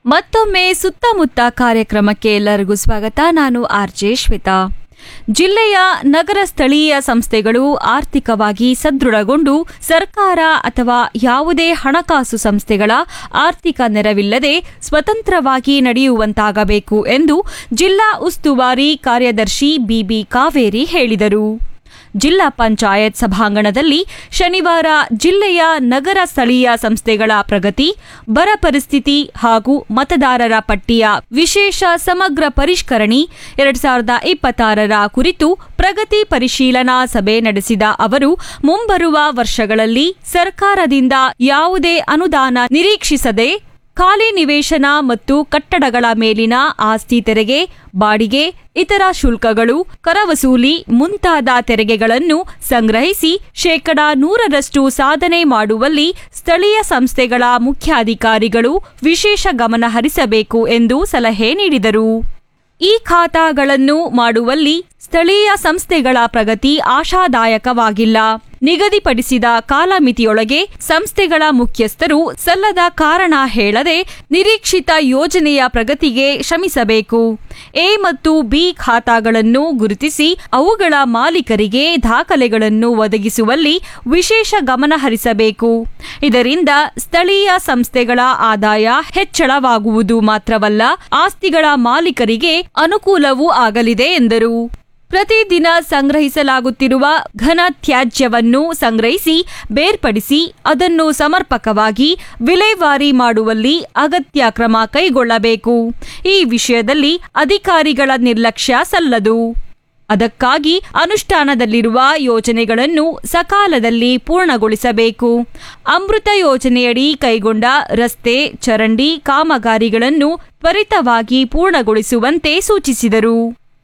ಮತ್ತೊಮ್ಮೆ ಸುತ್ತಮುತ್ತ ಕಾರ್ಯಕ್ರಮಕ್ಕೆ ಎಲ್ಲರಿಗೂ ಸ್ವಾಗತ ನಾನು ಆರ್ಜೆ ಶ್ವೇತಾ ಜಿಲ್ಲೆಯ ನಗರ ಸ್ಥಳೀಯ ಸಂಸ್ಥೆಗಳು ಆರ್ಥಿಕವಾಗಿ ಸದೃಢಗೊಂಡು ಸರ್ಕಾರ ಅಥವಾ ಯಾವುದೇ ಹಣಕಾಸು ಸಂಸ್ಥೆಗಳ ಆರ್ಥಿಕ ನೆರವಿಲ್ಲದೆ ಸ್ವತಂತ್ರವಾಗಿ ನಡೆಯುವಂತಾಗಬೇಕು ಎಂದು ಜಿಲ್ಲಾ ಉಸ್ತುವಾರಿ ಕಾರ್ಯದರ್ಶಿ ಬಿಬಿ ಕಾವೇರಿ ಹೇಳಿದರು ಜಿಲ್ಲಾ ಪಂಚಾಯತ್ ಸಭಾಂಗಣದಲ್ಲಿ ಶನಿವಾರ ಜಿಲ್ಲೆಯ ನಗರ ಸ್ಥಳೀಯ ಸಂಸ್ಥೆಗಳ ಪ್ರಗತಿ ಬರ ಪರಿಸ್ಥಿತಿ ಹಾಗೂ ಮತದಾರರ ಪಟ್ಟಿಯ ವಿಶೇಷ ಸಮಗ್ರ ಪರಿಷ್ಕರಣಿ ಎರಡ್ ಸಾವಿರದ ಇಪ್ಪತ್ತಾರರ ಕುರಿತು ಪ್ರಗತಿ ಪರಿಶೀಲನಾ ಸಭೆ ನಡೆಸಿದ ಅವರು ಮುಂಬರುವ ವರ್ಷಗಳಲ್ಲಿ ಸರ್ಕಾರದಿಂದ ಯಾವುದೇ ಅನುದಾನ ನಿರೀಕ್ಷಿಸದೆ ಖಾಲಿ ನಿವೇಶನ ಮತ್ತು ಕಟ್ಟಡಗಳ ಮೇಲಿನ ಆಸ್ತಿ ತೆರಿಗೆ ಬಾಡಿಗೆ ಇತರ ಶುಲ್ಕಗಳು ಕರವಸೂಲಿ ಮುಂತಾದ ತೆರಿಗೆಗಳನ್ನು ಸಂಗ್ರಹಿಸಿ ಶೇಕಡ ನೂರರಷ್ಟು ಸಾಧನೆ ಮಾಡುವಲ್ಲಿ ಸ್ಥಳೀಯ ಸಂಸ್ಥೆಗಳ ಮುಖ್ಯಾಧಿಕಾರಿಗಳು ವಿಶೇಷ ಗಮನ ಹರಿಸಬೇಕು ಎಂದು ಸಲಹೆ ನೀಡಿದರು ಈ ಖಾತಾಗಳನ್ನು ಮಾಡುವಲ್ಲಿ ಸ್ಥಳೀಯ ಸಂಸ್ಥೆಗಳ ಪ್ರಗತಿ ಆಶಾದಾಯಕವಾಗಿಲ್ಲ ನಿಗದಿಪಡಿಸಿದ ಕಾಲಮಿತಿಯೊಳಗೆ ಸಂಸ್ಥೆಗಳ ಮುಖ್ಯಸ್ಥರು ಸಲ್ಲದ ಕಾರಣ ಹೇಳದೆ ನಿರೀಕ್ಷಿತ ಯೋಜನೆಯ ಪ್ರಗತಿಗೆ ಶ್ರಮಿಸಬೇಕು ಎ ಮತ್ತು ಬಿ ಖಾತಾಗಳನ್ನು ಗುರುತಿಸಿ ಅವುಗಳ ಮಾಲೀಕರಿಗೆ ದಾಖಲೆಗಳನ್ನು ಒದಗಿಸುವಲ್ಲಿ ವಿಶೇಷ ಗಮನ ಹರಿಸಬೇಕು ಇದರಿಂದ ಸ್ಥಳೀಯ ಸಂಸ್ಥೆಗಳ ಆದಾಯ ಹೆಚ್ಚಳವಾಗುವುದು ಮಾತ್ರವಲ್ಲ ಆಸ್ತಿಗಳ ಮಾಲೀಕರಿಗೆ ಅನುಕೂಲವೂ ಆಗಲಿದೆ ಎಂದರು ಪ್ರತಿದಿನ ಸಂಗ್ರಹಿಸಲಾಗುತ್ತಿರುವ ಘನ ತ್ಯಾಜ್ಯವನ್ನು ಸಂಗ್ರಹಿಸಿ ಬೇರ್ಪಡಿಸಿ ಅದನ್ನು ಸಮರ್ಪಕವಾಗಿ ವಿಲೇವಾರಿ ಮಾಡುವಲ್ಲಿ ಅಗತ್ಯ ಕ್ರಮ ಕೈಗೊಳ್ಳಬೇಕು ಈ ವಿಷಯದಲ್ಲಿ ಅಧಿಕಾರಿಗಳ ನಿರ್ಲಕ್ಷ್ಯ ಸಲ್ಲದು ಅದಕ್ಕಾಗಿ ಅನುಷ್ಠಾನದಲ್ಲಿರುವ ಯೋಜನೆಗಳನ್ನು ಸಕಾಲದಲ್ಲಿ ಪೂರ್ಣಗೊಳಿಸಬೇಕು ಅಮೃತ ಯೋಜನೆಯಡಿ ಕೈಗೊಂಡ ರಸ್ತೆ ಚರಂಡಿ ಕಾಮಗಾರಿಗಳನ್ನು ತ್ವರಿತವಾಗಿ ಪೂರ್ಣಗೊಳಿಸುವಂತೆ ಸೂಚಿಸಿದರು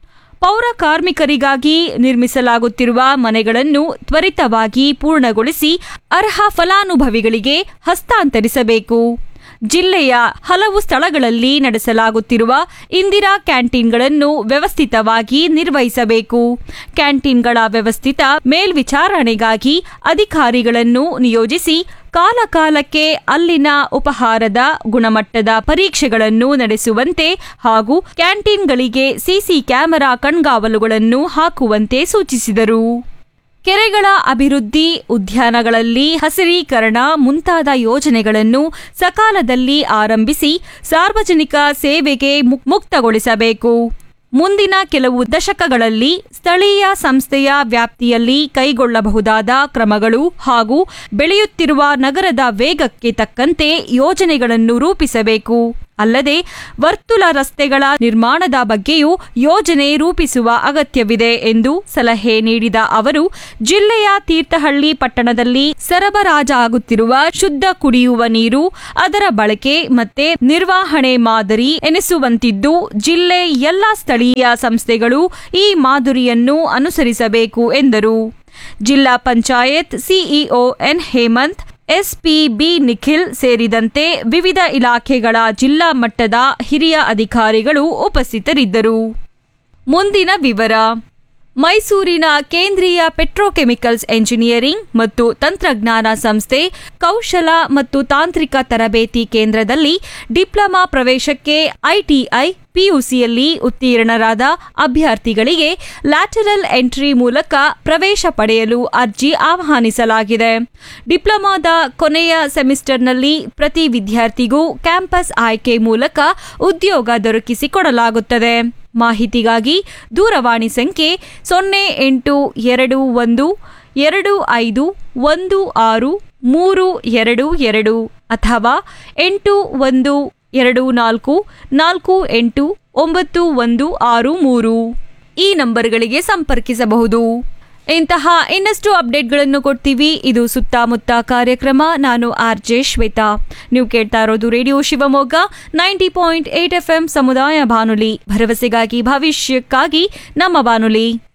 ಪೌರ ಕಾರ್ಮಿಕರಿಗಾಗಿ ನಿರ್ಮಿಸಲಾಗುತ್ತಿರುವ ಮನೆಗಳನ್ನು ತ್ವರಿತವಾಗಿ ಪೂರ್ಣಗೊಳಿಸಿ ಅರ್ಹ ಫಲಾನುಭವಿಗಳಿಗೆ ಹಸ್ತಾಂತರಿಸಬೇಕು ಜಿಲ್ಲೆಯ ಹಲವು ಸ್ಥಳಗಳಲ್ಲಿ ನಡೆಸಲಾಗುತ್ತಿರುವ ಇಂದಿರಾ ಕ್ಯಾಂಟೀನ್ಗಳನ್ನು ವ್ಯವಸ್ಥಿತವಾಗಿ ನಿರ್ವಹಿಸಬೇಕು ಕ್ಯಾಂಟೀನ್ಗಳ ವ್ಯವಸ್ಥಿತ ಮೇಲ್ವಿಚಾರಣೆಗಾಗಿ ಅಧಿಕಾರಿಗಳನ್ನು ನಿಯೋಜಿಸಿ ಕಾಲಕಾಲಕ್ಕೆ ಅಲ್ಲಿನ ಉಪಹಾರದ ಗುಣಮಟ್ಟದ ಪರೀಕ್ಷೆಗಳನ್ನು ನಡೆಸುವಂತೆ ಹಾಗೂ ಕ್ಯಾಂಟೀನ್ಗಳಿಗೆ ಸಿಸಿ ಕ್ಯಾಮೆರಾ ಕಣ್ಗಾವಲುಗಳನ್ನು ಹಾಕುವಂತೆ ಸೂಚಿಸಿದರು ಕೆರೆಗಳ ಅಭಿವೃದ್ಧಿ ಉದ್ಯಾನಗಳಲ್ಲಿ ಹಸಿರೀಕರಣ ಮುಂತಾದ ಯೋಜನೆಗಳನ್ನು ಸಕಾಲದಲ್ಲಿ ಆರಂಭಿಸಿ ಸಾರ್ವಜನಿಕ ಸೇವೆಗೆ ಮುಕ್- ಮುಕ್ತಗೊಳಿಸಬೇಕು ಮುಂದಿನ ಕೆಲವು ದಶಕಗಳಲ್ಲಿ ಸ್ಥಳೀಯ ಸಂಸ್ಥೆಯ ವ್ಯಾಪ್ತಿಯಲ್ಲಿ ಕೈಗೊಳ್ಳಬಹುದಾದ ಕ್ರಮಗಳು ಹಾಗೂ ಬೆಳೆಯುತ್ತಿರುವ ನಗರದ ವೇಗಕ್ಕೆ ತಕ್ಕಂತೆ ಯೋಜನೆಗಳನ್ನು ರೂಪಿಸಬೇಕು ಅಲ್ಲದೆ ವರ್ತುಲ ರಸ್ತೆಗಳ ನಿರ್ಮಾಣದ ಬಗ್ಗೆಯೂ ಯೋಜನೆ ರೂಪಿಸುವ ಅಗತ್ಯವಿದೆ ಎಂದು ಸಲಹೆ ನೀಡಿದ ಅವರು ಜಿಲ್ಲೆಯ ತೀರ್ಥಹಳ್ಳಿ ಪಟ್ಟಣದಲ್ಲಿ ಸರಬರಾಜಾಗುತ್ತಿರುವ ಶುದ್ಧ ಕುಡಿಯುವ ನೀರು ಅದರ ಬಳಕೆ ಮತ್ತೆ ನಿರ್ವಹಣೆ ಮಾದರಿ ಎನಿಸುವಂತಿದ್ದು ಜಿಲ್ಲೆ ಎಲ್ಲ ಸ್ಥಳೀಯ ಸಂಸ್ಥೆಗಳು ಈ ಮಾದರಿಯನ್ನು ಅನುಸರಿಸಬೇಕು ಎಂದರು zilla panchayat CEO N Hemanth SP B Nikhil ಸೇರಿದಂತೆ ವಿವಿಧ ಇಲಾಖೆಗಳ ಜಿಲ್ಲಾ ಮಟ್ಟದ ಹಿರಿಯ ಅಧಿಕಾರಿಗಳು ಉಪಸ್ಥಿತರಿದ್ದರು ಮುಂದಿನ ವಿವರ ಮೈಸೂರಿನ ಕೇಂದ್ರೀಯ ಪೆಟ್ರೋಕೆಮಿಕಲ್ಸ್ ಎಂಜಿನಿಯರಿಂಗ್ ಮತ್ತು ತಂತ್ರಜ್ಞಾನ ಸಂಸ್ಥೆ ಕೌಶಲ ಮತ್ತು ತಾಂತ್ರಿಕ ತರಬೇತಿ ಕೇಂದ್ರದಲ್ಲಿ ಡಿಪ್ಲೊಮಾ ಪ್ರವೇಶಕ್ಕೆ ಐಟಿಐ ಪಿಯುಸಿಯಲ್ಲಿ ಉತ್ತೀರ್ಣರಾದ ಅಭ್ಯರ್ಥಿಗಳಿಗೆ ಲ್ಯಾಟರಲ್ ಎಂಟ್ರಿ ಮೂಲಕ ಪ್ರವೇಶ ಪಡೆಯಲು ಅರ್ಜಿ ಆಹ್ವಾನಿಸಲಾಗಿದೆ ಡಿಪ್ಲೊಮಾದ ಕೊನೆಯ ಸೆಮಿಸ್ಟರ್ನಲ್ಲಿ ಪ್ರತಿ ವಿದ್ಯಾರ್ಥಿಗೂ ಕ್ಯಾಂಪಸ್ ಆಯ್ಕೆ ಮೂಲಕ ಉದ್ಯೋಗ ದೊರಕಿಸಿಕೊಡಲಾಗುತ್ತದೆ ಮಾಹಿತಿಗಾಗಿ ದೂರವಾಣಿ ಸಂಖ್ಯೆ ಸೊನ್ನೆ ಎಂಟು ಎರಡು ಒಂದು ಎರಡು ಐದು ಒಂದು ಆರು ಮೂರು ಎರಡು ಎರಡು ಅಥವಾ ಎಂಟು ಒಂದು ಎರಡು ನಾಲ್ಕು ನಾಲ್ಕು ಎಂಟು ಒಂಬತ್ತು ಒಂದು ಆರು ಮೂರು ಈ ನಂಬರ್ಗಳಿಗೆ ಸಂಪರ್ಕಿಸಬಹುದು ಇಂತಹ ಇನ್ನಷ್ಟು ಅಪ್ಡೇಟ್ಗಳನ್ನು ಕೊಡ್ತೀವಿ ಇದು ಸುತ್ತಮುತ್ತ ಕಾರ್ಯಕ್ರಮ ನಾನು ಆರ್ ಜೆ ಶ್ವೇತಾ ನೀವು ಕೇಳ್ತಾ ಇರೋದು radio Shivamogga ninety point eight F M ಸಮುದಾಯ ಬಾನುಲಿ ಭರವಸೆಗಾಗಿ ಭವಿಷ್ಯಕ್ಕಾಗಿ ನಮ್ಮ ಬಾನುಲಿ